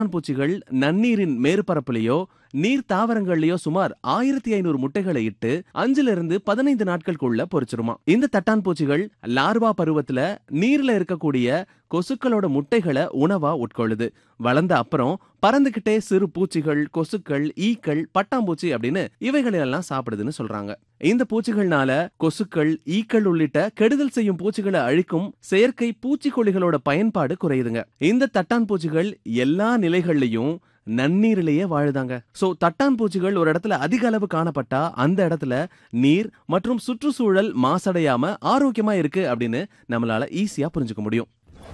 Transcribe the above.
பூச்சிகள் நன்னீரின் மேற்பரப்புலயோ நீர் தாவரங்கள்லயோ சுமார் ஆயிரத்தி ஐநூறு முட்டைகளை இட்டு அஞ்சுல இருந்து பதினைந்து நாட்களுக்குள்ள பொரிச்சிருமா இந்த தட்டான் பூச்சிகள் லார்வா பருவத்துல நீர்ல இருக்கக்கூடிய கொசுக்களோட முட்டைகளை உணவா உட்கொள்ளுது வளர்ந்த அப்புறம் பறந்துகிட்டே சிறு பூச்சிகள் கொசுக்கள் ஈக்கள் பட்டாம்பூச்சி அப்படின்னு இவைகளெல்லாம் சாப்பிடுதுன்னு சொல்றாங்க இந்த பூச்சிகள்னால கொசுக்கள் ஈக்கள் உள்ளிட்ட கெடுதல் செய்யும் பூச்சிகளை அழிக்கும் செயற்கை பூச்சிக்கொல்லிகளோட பயன்பாடு குறையுதுங்க இந்த தட்டான் பூச்சிகள் எல்லா நிலைகள்லயும் நன்னீரிலேயே வாழுதாங்க சோ தட்டான் பூச்சிகள் ஒரு இடத்துல அதிக அளவு காணப்பட்டா அந்த இடத்துல நீர் மற்றும் சுற்றுச்சூழல் மாசடையாம ஆரோக்கியமா இருக்கு அப்படின்னு நம்மளால ஈஸியா புரிஞ்சுக்க முடியும்